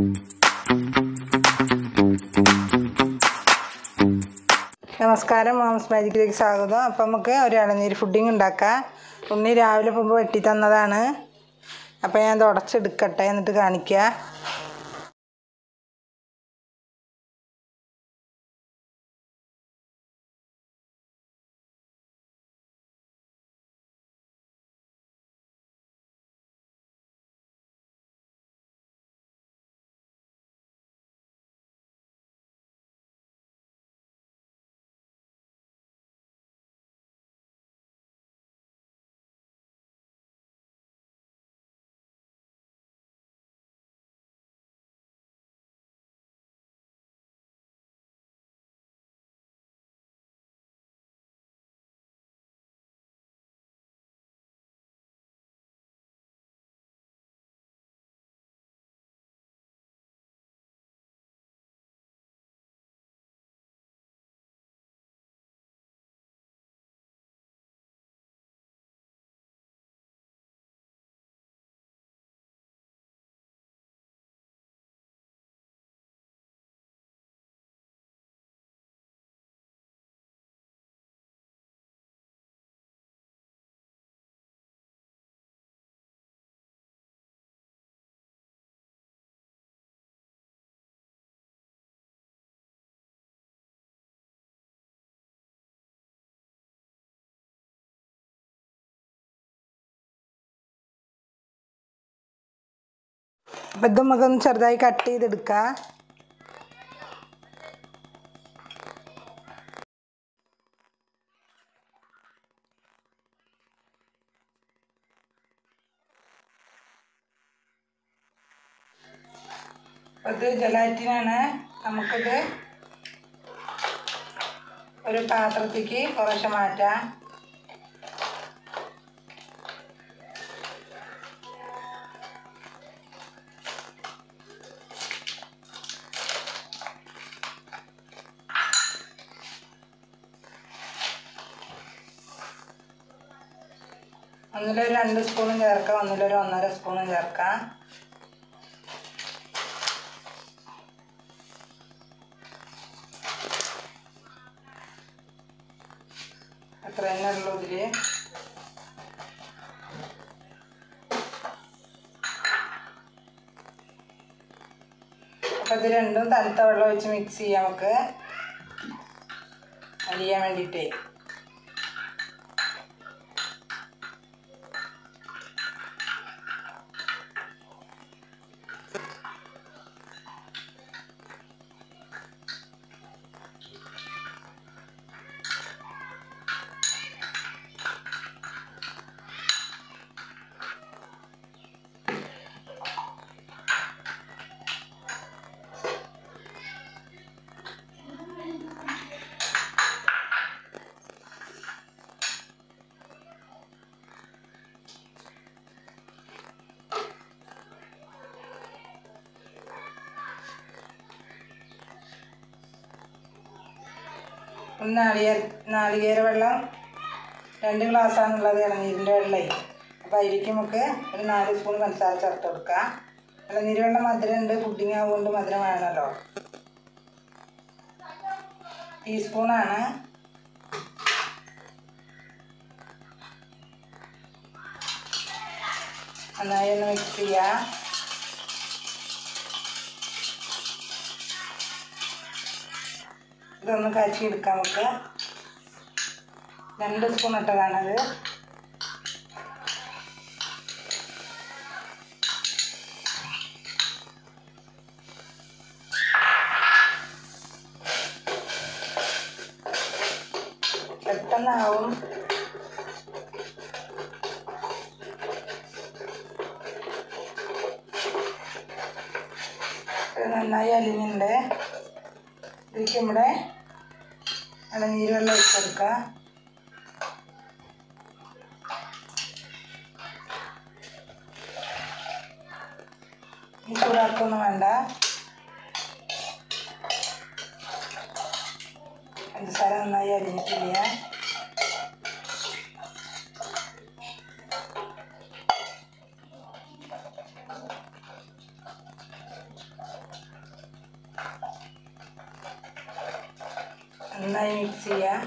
നമസ്കാരം മാമസ് മാജിക്കിലേക്ക് സ്വാഗതം അപ്പം നമുക്ക് ഒരു ഇളനീര് പുഡിങ് ഉണ്ടാക്കാം ഉണ്ണി രാവിലെ പോകുമ്പോൾ വെട്ടി തന്നതാണ് അപ്പം ഞാൻ തുടച്ചെടുക്കട്ടെ എന്നിട്ട് കാണിക്കുക അപ്പം ഇത് നമുക്കൊന്ന് ചെറുതായി കട്ട് ചെയ്തെടുക്കാം ഇത് ജലാറ്റിനാണ് നമുക്കിത് ഒരു പാത്രത്തേക്ക് കുറച്ച് മാറ്റാം ഒന്നിലൊരു രണ്ട് സ്പൂണും ചേർക്കാം ഒന്നിലൊരു ഒന്നര സ്പൂണും ചേർക്കാം അത്ര തന്നെ ഉള്ളൂ ഇതില് അപ്പം ഇത് രണ്ടും തണുത്ത വെള്ളം ഒഴിച്ച് മിക്സ് ചെയ്യാം നമുക്ക് അരിയാൻ വേണ്ടിയിട്ടേ ഒന്ന് നാളികേര നാളികേര വെള്ളം രണ്ട് ഗ്ലാസ്സാണുള്ളത് ഇളനീരിൻ്റെ വെള്ളമേ അപ്പോൾ അതിലേക്ക് നമുക്ക് ഒരു നാല് സ്പൂൺ പഞ്ചസാര ചേർത്ത് കൊടുക്കാം ഇളനീര് വെള്ളം മധുരം ഉണ്ട് പുഡിങ് ആവുകൊണ്ട് മധുരം വേണമല്ലോ ടീസ്പൂണാണ് നന്നായി ഒന്ന് മിക്സ് ചെയ്യാം ഇതൊന്ന് കാച്ചി എടുക്കാം നമുക്ക് രണ്ട് സ്പൂൺ ഇട്ടതാണത് പെട്ടെന്നാവും ഇത് നന്നായി അലിഞ്ഞിട്ടുണ്ട് ഇതിലേക്ക് നമ്മുടെ ഇളനീര് വെള്ളം ഒഴിച്ച് കൊടുക്കുക ഈ ചൂടാക്കൊന്നും വേണ്ട പഞ്ചസാര നന്നായി അരിഞ്ഞിട്ടില്ല നന്നായി മിക്സ് ചെയ്യാം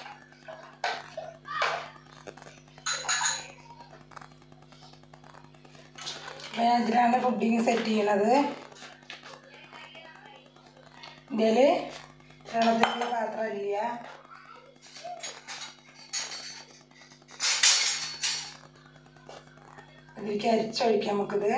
അപ്പോൾ ഞാൻ ഇതിലാണ് പുഡിങ് സെറ്റ് ചെയ്യണത് ഇതിൽ വെള്ളത്തിലുള്ള പാത്രം ഇല്ല അതിലേക്ക് അരിച്ചൊഴിക്കാം നമുക്കിത്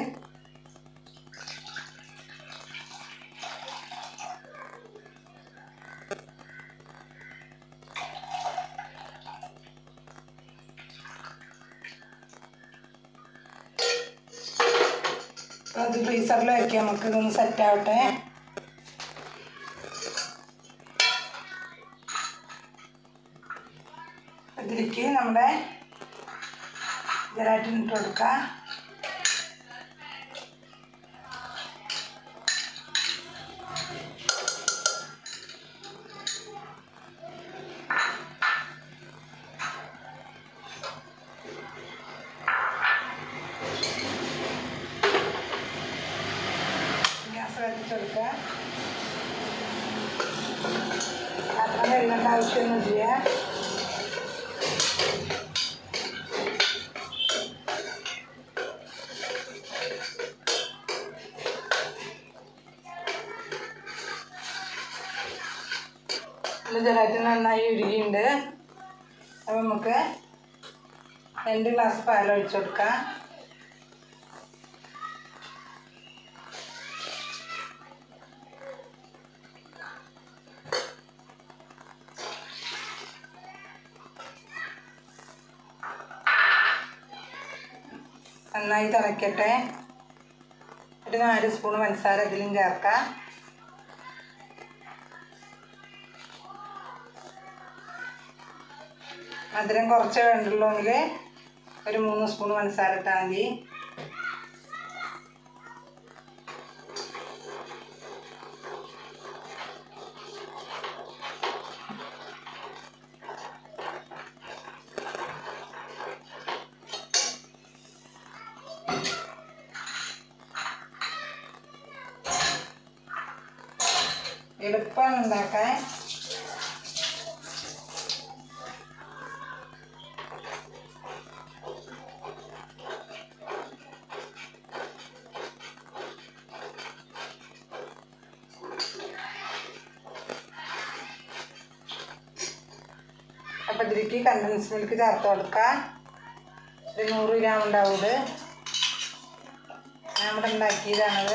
അപ്പോൾ അത് ഫ്രീസറിൽ വയ്ക്കാം നമുക്ക് ഇതൊന്ന് സെറ്റ് ആവട്ടെ അതിലേക്ക് നമ്മുടെ ജലാറ്റിൻ ഇട്ട് കൊടുക്കാം ഗ്യാസ് കത്തിച്ചെടുക്കുക പാത്രം കഴുകേണ്ട ആവശ്യമൊന്നുമില്ല ഇത് ജലാറ്റിൻ നന്നായി ഉരുകിയുണ്ട് അപ്പം നമുക്ക് രണ്ട് ഗ്ലാസ് പാൽ ഒഴിച്ചു കൊടുക്കാം നന്നായി തിളയ്ക്കട്ടെ ഒരു നാല് സ്പൂൺ പഞ്ചസാര ഇതിലും ചേർക്കാം മധുരം കുറച്ച് വേണ്ടുള്ളൂങ്കിൽ ഒരു മൂന്ന് സ്പൂൺ പഞ്ചസാര ഇട്ടാൽ മതി എളുപ്പമാണ് ഉണ്ടാക്കാൻ അപ്പം ഇതിലേക്ക് കണ്ടൻസ് മിൽക്ക് ചേർത്ത് കൊടുക്കാം ഒരു നൂറ് ഗ്രാം ഉണ്ടാവും ഇത് ഞാൻ ഇവിടെ ഉണ്ടാക്കിയതാണത്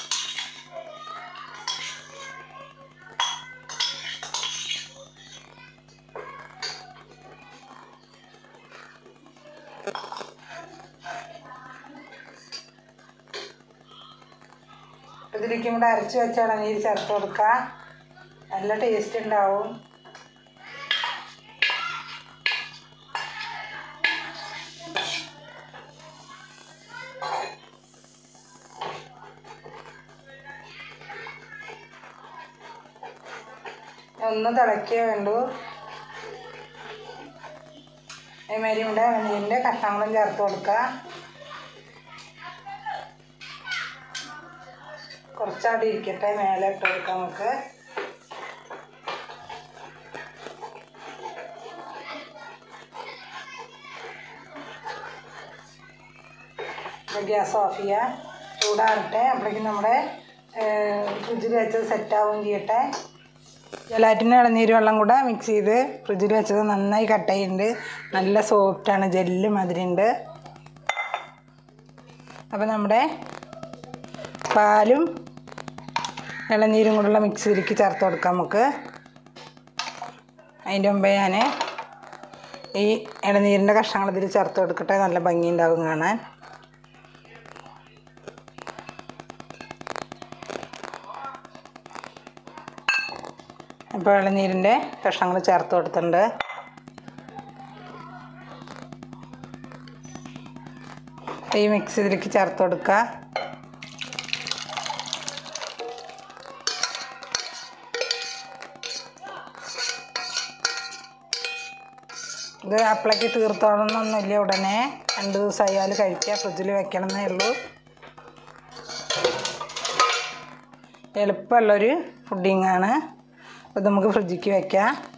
ഇതിലേക്ക് കൂടെ അരച്ച് വെച്ച ഇളനീര് ചേർത്ത് കൊടുക്കുക നല്ല ടേസ്റ്റ് ഉണ്ടാവും ഒന്ന് തിളക്കേ വേണ്ടൂ അതേമാതിരി ഇവിടെ ഇളനീരിൻ്റെ കഷ്ണങ്ങളും ചേർത്ത് കൊടുക്കുക കുറച്ചവിടെ ഇരിക്കട്ടെ മേലെ ഇട്ട് കൊടുക്കാം നമുക്ക് ഗ്യാസ് ഓഫ് ചെയ്യുക ചൂടാറട്ടെ അപ്പോഴേക്കും നമ്മുടെ ഫ്രിഡ്ജിൽ വെച്ചത് സെറ്റാവും ചെയ്യട്ടെ ജലാറ്റിന് ഇളനീര് വെള്ളം കൂടെ മിക്സ് ചെയ്ത് ഫ്രിഡ്ജിൽ വെച്ചത് നന്നായി കട്ട് ചെയ്യുന്നുണ്ട് നല്ല സോഫ്റ്റാണ് ജെല്ല് മാതിരിയുണ്ട് അപ്പോൾ നമ്മുടെ പാലും ഇളനീരും കൂടെയുള്ള മിക്സിയിലേക്ക് ചേർത്ത് കൊടുക്കാം നമുക്ക് അതിൻ്റെ മുമ്പേ ഞാൻ ഈ ഇളനീരിൻ്റെ കഷ്ണങ്ങൾ ഇതിൽ ചേർത്ത് കൊടുക്കട്ടെ നല്ല ഭംഗിയുണ്ടാവും കാണാൻ അപ്പോൾ ഇളനീരിൻ്റെ കഷ്ണങ്ങൾ ചേർത്ത് കൊടുത്തിട്ടുണ്ട് ഈ മിക്സ് ഇതിലേക്ക് ചേർത്ത് കൊടുക്കുക ഇത് അപ്പളേക്ക് തീർത്തോളണമെന്നൊന്നുമില്ല ഉടനെ രണ്ട് ദിവസമായാൽ കഴിക്കുക ഫ്രിഡ്ജിൽ വെക്കണമെന്നേ ഉള്ളൂ എളുപ്പമുള്ളൊരു പുഡിങ്ങാണ് അപ്പോൾ നമുക്ക് ഫ്രിഡ്ജിക്ക് വെക്കാം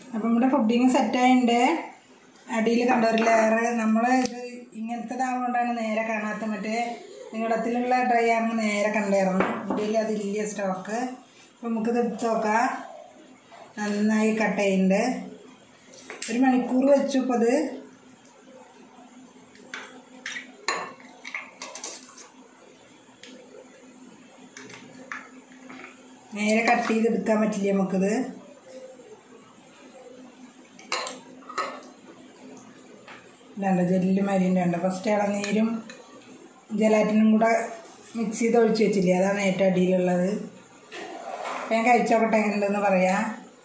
അപ്പം നമ്മുടെ പുഡിങ് സെറ്റായിട്ടുണ്ട് അടിയിൽ കണ്ട ഒരു ലെയർ നമ്മൾ ഇത് ഇങ്ങനത്തതാവുകൊണ്ടാണ് നേരെ കാണാത്ത മറ്റേ നീളത്തിലുള്ള ഡ്രൈ ആകുമ്പോൾ നേരെ കണ്ടായിരുന്നു ഇതിൽ അതില്ല സ്റ്റോക്ക് അപ്പം നമുക്കിത് എടുത്ത് നോക്കാം നന്നായി കട്ട് ചെയ്യുന്നുണ്ട് ഒരു മണിക്കൂർ വെച്ചു ഇപ്പോൾ അത് നേരെ കട്ട് ചെയ്ത് എടുക്കാൻ പറ്റില്ല നമുക്കിത് ഇതുണ്ട് ജെല്ല് മരിൻ്റെ ഉണ്ട് ഫസ്റ്റ് ഇളനീരും ജലാറ്റിനും കൂടെ മിക്സ് ചെയ്ത് ഒഴിച്ച് വെച്ചില്ലേ അതാണ് ഏറ്റവും അടിയിലുള്ളത് അപ്പം ഞാൻ കഴിച്ചോക്കട്ടെ എങ്ങനെയുണ്ടെന്ന് പറയാം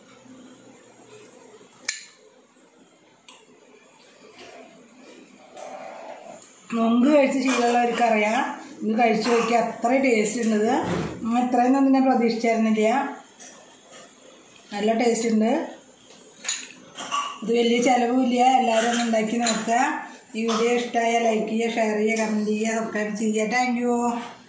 നൊങ്ക് കഴിച്ച് ശീലമുള്ളവർക്ക് അറിയാം ഇത് കഴിച്ചു നോക്കിയാൽ അത്ര ടേസ്റ്റ് ഉണ്ട് ഇത് ഉം, ഇത്രയും ഒന്നും ഞാൻ പ്രതീക്ഷിച്ചായിരുന്നില്ല നല്ല ടേസ്റ്റ് ഉണ്ട് ഇത് വലിയ ചിലവുമില്ല എല്ലാവരും ഒന്ന് ഉണ്ടാക്കി നോക്കുക ഈ വീഡിയോ ഇഷ്ടമായ ലൈക്ക് ചെയ്യുക ഷെയർ ചെയ്യുക കമൻറ്റ് ചെയ്യുക സബ്സ്ക്രൈബ് ചെയ്യുക താങ്ക് യു